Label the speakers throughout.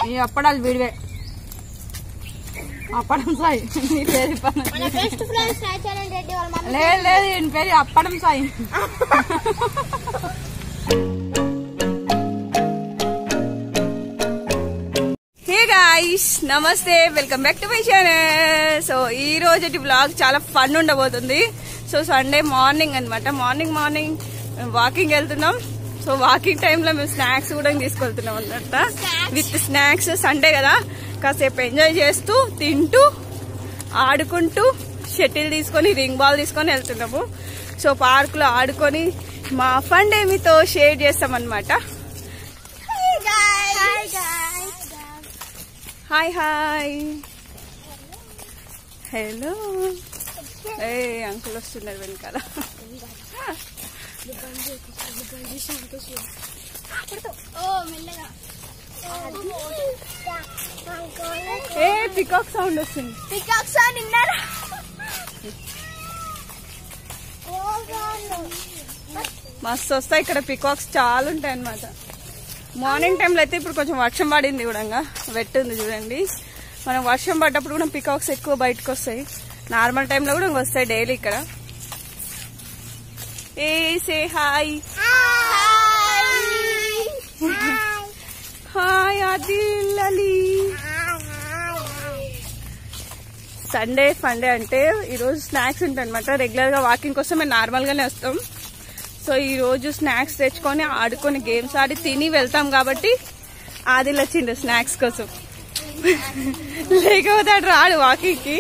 Speaker 1: ఈ అప్పడాలు విడివే అప్పడం సాయి నీ పేరు చెప్పను.
Speaker 2: మన బెస్ట్ ఫ్రెండ్స్ రాయచరణ్ రెడ్డి వాళ్ళ మమ్మీ
Speaker 1: లేదు లేదు ఈయన పేరు అప్పడం సాయి
Speaker 3: హే గాయ్స్ నమస్తే welcome back to my channel so ఈ రోజు బ్లాగ్ చాలా ఫన్ ఉండబోతుంది సో సండే మార్నింగ్ అన్నమాట మార్నింగ్ మార్నింగ్ వాకింగ్ వెళ్తున్నాం సో వాకింగ్ టైంలో మేము స్నాక్స్ కూడా తీసుకెళ్తున్నాం అన్నమాట విత్ స్నాక్స్ సండే కదా కాసేపు ఎంజాయ్ చేస్తూ తింటూ ఆడుకుంటూ షటిల్ తీసుకొని రింగ్ బాల్ తీసుకొని వెళ్తున్నాము సో పార్కులో ఆడుకొని మా ఫన్ డే మీతో షేర్ చేస్తామన్నమాట
Speaker 2: hi guys
Speaker 3: hi hi hello ఏ అంకుల్ వస్తున్నారు వెనకాల
Speaker 2: ఓ మెల్లగా
Speaker 3: ఏ పికాక్ సౌండ్ వస్తుంది
Speaker 2: పికాక్ సార్ నిన్నారా
Speaker 3: మస్తు వస్తాయి ఇక్కడ పికాక్స్ చాలా ఉంటాయి అన్నమాట మార్నింగ్ టైంలో అయితే ఇప్పుడు కొంచెం వర్షం పడింది కూడా వెట్ ఉంది చూడండి మనం వర్షం పడ్డప్పుడు కూడా పికాక్స్ ఎక్కువ బయటకు వస్తాయి నార్మల్ టైంలో కూడా వస్తాయి డైలీ ఇక్కడ ఏ say hi hi Adil Ali Sunday funday అంటే ఈరోజు స్నాక్స్ ఉంటాయి అనమాట రెగ్యులర్ గా వాకింగ్ కోసం మేము నార్మల్ గానే వస్తాం సో ఈ రోజు స్నాక్స్ తెచ్చుకొని ఆడుకొని గేమ్స్ ఆడి తిని వెళ్తాం కాబట్టి ఆదిల్ వచ్చిండు స్నాక్స్ కోసం లేకపోతే అటు రాడు వాకింగ్ కి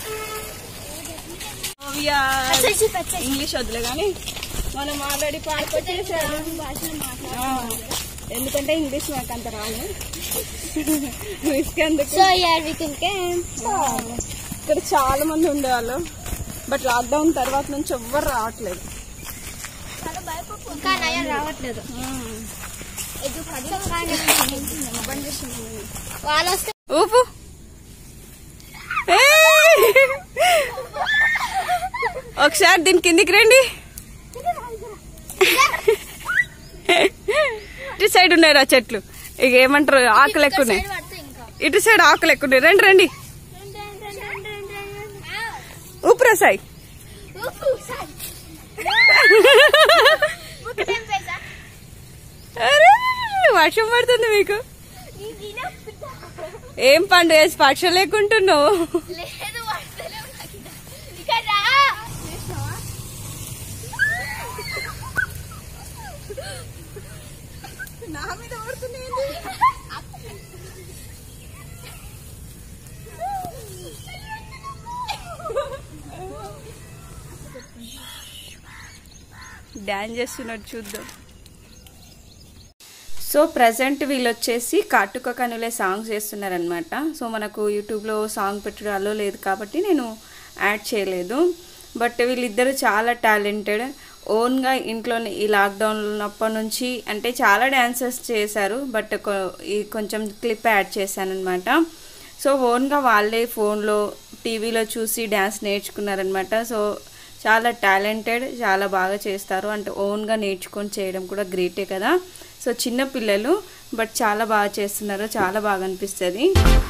Speaker 3: ఇంగ్లీష్ వద్దులే కానీ మనం ఆల్రెడీ పాడుకొచ్చేసాడు ఆ, ఎందుకంటే ఇంగ్లీష్ నాకు అంత రాదు రిస్క్ ఎందుకు
Speaker 2: సో యార్ వి కెన్ క్యాంప్
Speaker 3: ఇక్కడ చాలా మంది ఉండేవాళ్ళు బట్ లాక్డౌన్ తర్వాత నుంచి ఎవ్వరు రావట్లేదు
Speaker 2: ఇంకా నయం రావట్లేదు వాళ్ళు వస్తే
Speaker 3: ఊపు ఏయ్! ఒకసారి దీని కిందికి రండి ఇటు సైడ్ ఉన్నాయి రా చెట్లు ఇక ఏమంటారు ఆకులు ఎక్కువ ఉన్నాయి
Speaker 2: పడితే ఇంకా
Speaker 3: ఇటు సైడ్ ఆకులు ఎక్కువ ఉన్నాయి రండి రండి ఊపురా సాయి అరే, వర్షం పడుతుంది మీకు ఏం పండు వేసి పక్ష లేకుంటున్నావు
Speaker 2: లేదు పడతలే ఇక్కడ రా
Speaker 3: నా మీద పడుతున్నాయి డాన్స్ చేస్తున్నట్టు చూద్దాం సో ప్రజెంట్ వీళ్ళు వచ్చేసి కాటుక కనులే సాంగ్స్ చేస్తున్నారనమాట సో మనకు యూట్యూబ్లో సాంగ్ పెట్టడాలో లేదు కాబట్టి నేను యాడ్ చేయలేదు బట్ వీళ్ళిద్దరు చాలా టాలెంటెడ్ ఓన్గా ఇంట్లోనే ఈ లాక్డౌన్ ఉన్నప్పటి నుంచి అంటే చాలా డ్యాన్సెస్ చేశారు బట్ కొ- ఈ కొంచెం క్లిప్ యాడ్ చేశాను అనమాట సో ఓన్గా వాళ్ళే ఫోన్లో టీవీలో చూసి డ్యాన్స్ నేర్చుకున్నారనమాట సో చాలా టాలెంటెడ్ చాలా బాగా చేస్తారు అంటే ఓన్గా నేర్చుకొని చేయడం కూడా గ్రేటే కదా సో చిన్న పిల్లలు బట్ చాలా బాగా చేస్తున్నారు చాలా బాగా అనిపిస్తుంది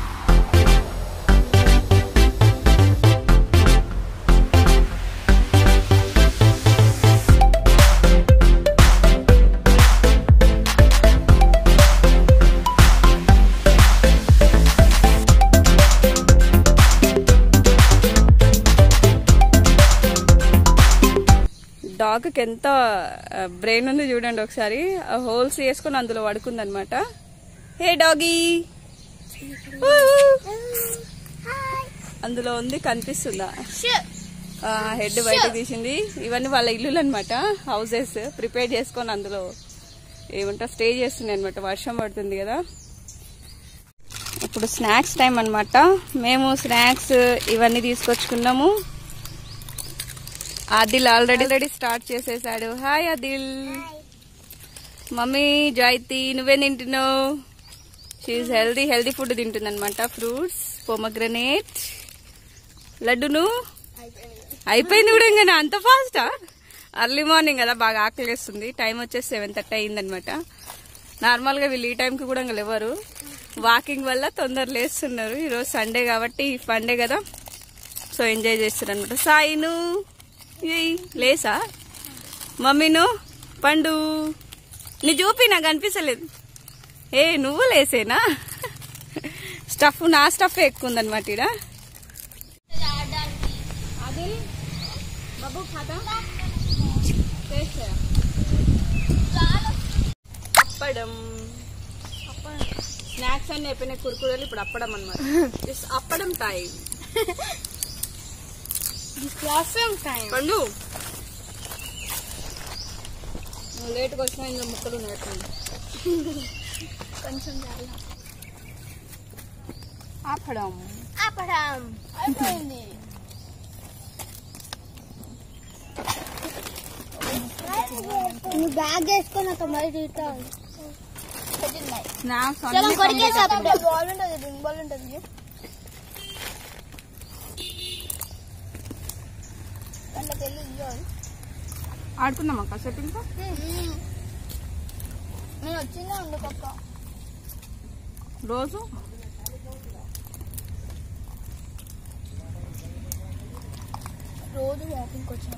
Speaker 3: డాగ్కి ఎంత బ్రెయిన్ ఉంది చూడండి ఒకసారి హోల్స్ వేసుకొని అందులో పడుకుందనమాట హే డాగీ అందులో ఉంది కనిపిస్తుందా హెడ్ బయట తీసింది ఇవన్నీ వాళ్ళ ఇల్లులు అనమాట హౌసెస్ ప్రిపేర్ చేసుకొని అందులో ఏమంటా స్టే చేస్తున్నాయి అనమాట వర్షం పడుతుంది కదా ఇప్పుడు స్నాక్స్ టైం అన్నమాట మేము స్నాక్స్ ఇవన్నీ తీసుకొచ్చుకున్నాము ఆదిల్ ఆల్రెడీ ఆల్రెడీ స్టార్ట్ చేసేసాడు హాయ్ ఆదిల్ మమ్మీ జాయితి నువ్వేం తింటున్నావు షీఈ్ హెల్దీ హెల్దీ ఫుడ్ తింటుంది అనమాట ఫ్రూట్స్ పొమగ్రనేట్ లడ్డును అయిపోయింది కూడా ఇంకా అంత ఫాస్టా అర్లీ మార్నింగ్ కదా బాగా ఆకలిస్తుంది టైం వచ్చేసి సెవెన్ థర్టీ అయిందనమాట నార్మల్గా వీళ్ళు ఈ టైంకి కూడా ఇంకా లేవరు వాకింగ్ వల్ల తొందర లేస్తున్నారు ఈరోజు సండే కాబట్టి సండే కదా సో ఎంజాయ్ చేస్తారు అనమాట సాయిను ఏయ్, లేసా మమ్మీను పండు నీ చూపి నాకు అనిపించలేదు ఏ నువ్వు లేసేనా స్టఫ్ నా స్టఫ్ ఎక్కువ ఉందన్నమాట ఈడ అది బాబు ఖాతా అప్పడం స్నాక్స్ అన్ని అయిపోయినాయి కురుకురేలు ఇప్పుడు అప్పడం అనమాట అప్పడం టైం పండు నువ్వు లేట్గా వచ్చినా ఇందులో ముక్కలు నేర్పండి
Speaker 2: కొంచెం చాలా
Speaker 3: అప్పడం
Speaker 2: అప్పడం అయిపోయింది నువ్వు బ్యాగ్ వేసుకొని ఒక మరి తీస్తావు
Speaker 3: స్నాక్స్
Speaker 2: చలో
Speaker 3: అన్ని
Speaker 2: కొరికేసి
Speaker 3: complete
Speaker 2: అప్పుడు బాల్ ఉంటుంది రింగ్ బాల్ ఉంటుంది దాంట్లోకి వెళ్ళి ఇయ్యాలి
Speaker 3: ఆడుకుందామా కాసేపు ఇంకా
Speaker 2: నేను వచ్చిందా ఉండకొక్క
Speaker 3: రోజు
Speaker 2: రోజు వాకింగ్కి వచ్చిన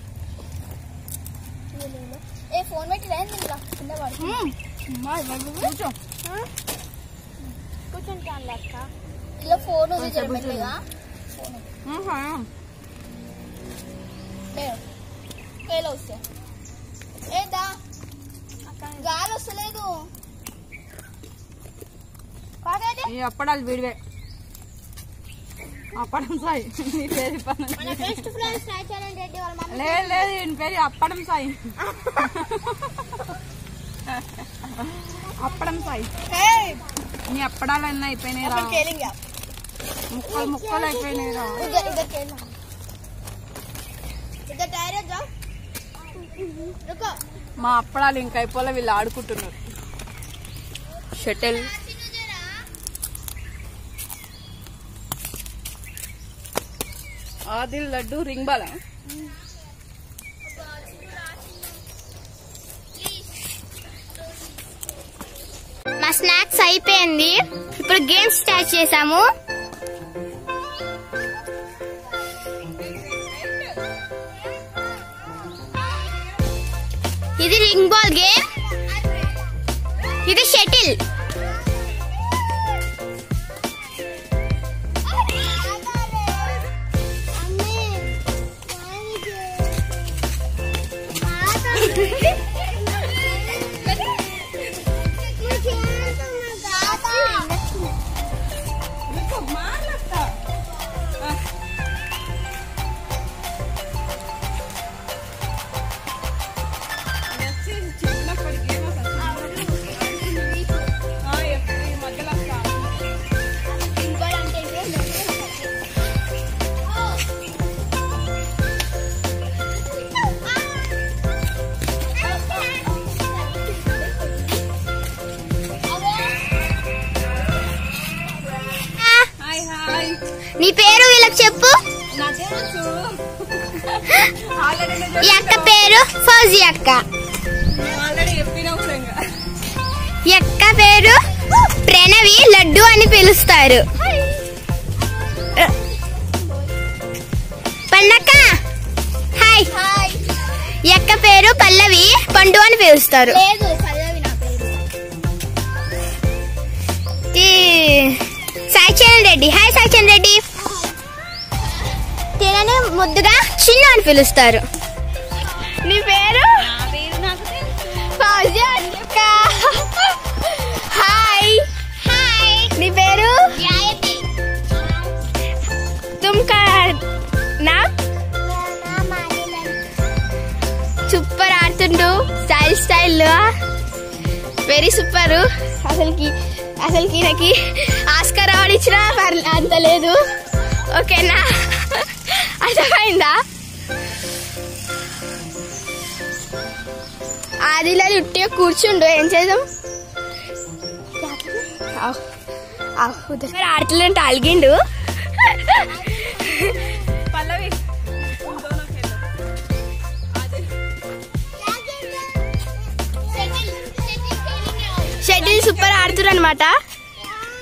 Speaker 2: ఏ ఫోన్ పెట్టి రండి ఇంకా కింద పడుతుంది
Speaker 3: కూర్చో
Speaker 2: కూర్చుంటాను అక్క ఇలా ఫోన్ ఉంది జర మెల్లగా ఫోన్
Speaker 3: ఆహా.
Speaker 2: కేలో వస్తే ఏ దా గాలి వస్తలేదు కాదేది
Speaker 3: ఈ అప్పడాలు విడివే అప్పడం సాయి నీ పేరు చెప్పాను.
Speaker 2: మన బెస్ట్ ఫ్రెండ్స్ నాచారం రెడ్డి వాళ్ళ మమ్మీ
Speaker 3: లేదు లేదు ఈయన పేరు అప్పడం సాయి అప్పడం సాయి నీ అప్పడాలు అన్నీ అయిపోయినాయి రా
Speaker 2: కేలింగా
Speaker 3: ముక్కలు ముక్కలు అయిపోయినాయి రా
Speaker 2: इधर इधर खेलना इधर टायर है जाओ रुको
Speaker 3: మా అప్పడాలు ఇంకా అయిపోలే వీళ్ళు ఆడుకుంటున్నారు షటిల్ ఆదిల్ లడ్డు రింగ్ బాల
Speaker 2: మా స్నాక్స్ అయిపోయింది ఇప్పుడు గేమ్స్ స్టార్ట్ చేసాము ఇది రింగ్ బాల్ గేమ్ ఇది షటిల్
Speaker 3: హాయ్ హాయ్
Speaker 2: నీ పేరు వీళ్ళకి చెప్పు
Speaker 3: నా తెలుసు ఆల్రెడీ
Speaker 2: ఈ అక్క పేరు ఫౌజీ అక్క
Speaker 3: ఆల్రెడీ చెప్పినా కూడా ఇంకా
Speaker 2: ఈ అక్క పేరు ప్రణవి లడ్డు అని పిలుస్తారు పండక్క హాయ్ ఈ అక్క పేరు పల్లవి పండు అని పిలుస్తారు ఈ సాయిచరణ్ రెడ్డి హాయ్ సాయిచరణ్ రెడ్డి తినని ముద్దుగా చిన్న అని పిలుస్తారు నీ పేరు ఫౌజీ అక్క హాయ్ హాయ్ నీ పేరు తుమ్కా నా సూపర్ ఆడుతుండు స్టైల్ స్టైల్ వెరీ సూపర్ అసలుకి అసలుకి నాకు ఆస్కార్ అవార్డు ఇచ్చినా పర్లే అంత లేదు ఓకేనా అర్థమైందా ఆదిలా ఉట్టిగా కూర్చుండు ఏం చేద్దాం ఆడతలేంటే అలిగిండు
Speaker 3: పల్లవి दोनों खेलो आदिल
Speaker 2: షటిల్ సూపర్ ఆడుతురు అనమాట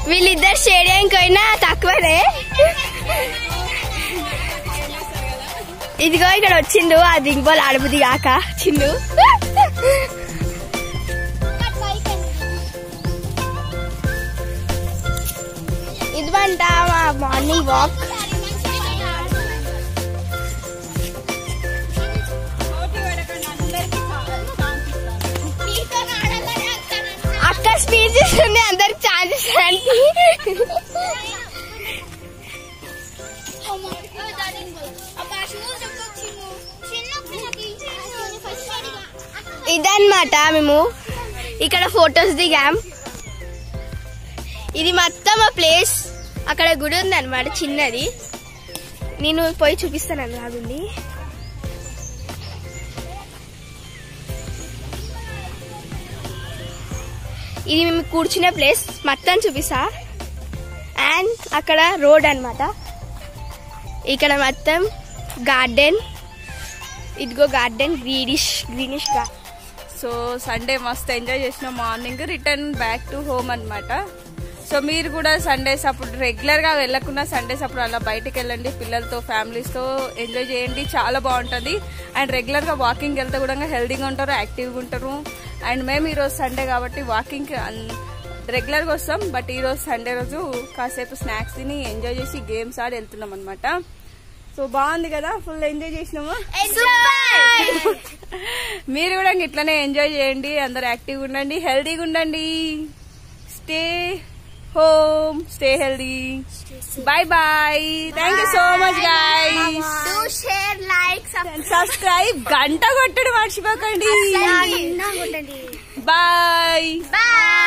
Speaker 2: వీళ్ళిద్దరు స్టేడియంకి పోయినా తక్కువనే ఇదిగో ఇక్కడ వచ్చిండు ఆ దింగోలు అడుపుది కాక చిన్ను ఇదివంట మా మార్నింగ్ వాక్ అక్క స్పీచ్ ఇస్తుంది అందరికి ఛాన్సెస్ అంటే ఇదన్నమాట మేము ఇక్కడ ఫొటోస్ దిగాం ఇది మొత్తం ఆ ప్లేస్ అక్కడ గుడి ఉంది అనమాట చిన్నది నేను పోయి చూపిస్తాను అలాగుంది ఇది మేము కూర్చునే ప్లేస్ మొత్తం చూపిస్తా అండ్ అక్కడ రోడ్ అన్నమాట ఇక్కడ మొత్తం గార్డెన్ ఇదిగో గార్డెన్ గ్రీనిష్ గ్రీనిష్ గా
Speaker 3: సో సండే మస్తు ఎంజాయ్ చేసిన morning return back to home అన్నమాట సో మీరు కూడా సండేస్ అప్పుడు రెగ్యులర్గా వెళ్ళకుండా సండేస్ అప్పుడు అలా బయటికి వెళ్ళండి పిల్లలతో ఫ్యామిలీస్తో ఎంజాయ్ చేయండి చాలా బాగుంటుంది అండ్ రెగ్యులర్గా వాకింగ్ వెళ్తే కూడా హెల్దీగా ఉంటారు యాక్టివ్గా ఉంటారు అండ్ మేము ఈరోజు సండే కాబట్టి వాకింగ్ రెగ్యులర్గా వస్తాం బట్ ఈరోజు సండే రోజు కాసేపు స్నాక్స్ తిని ఎంజాయ్ చేసి గేమ్స్ ఆడి వెళ్తున్నాం అనమాట సో బాగుంది కదా ఫుల్ ఎంజాయ్ చేసినాము మీరు కూడా ఇట్లనే ఎంజాయ్ చేయండి అందరు యాక్టివ్గా ఉండండి హెల్దీగా ఉండండి stay home stay healthy bye bye thank you so much guys
Speaker 2: do share like
Speaker 3: subscribe గంట కొట్టడు మర్చిపోకండి బాయ్
Speaker 2: బాయ్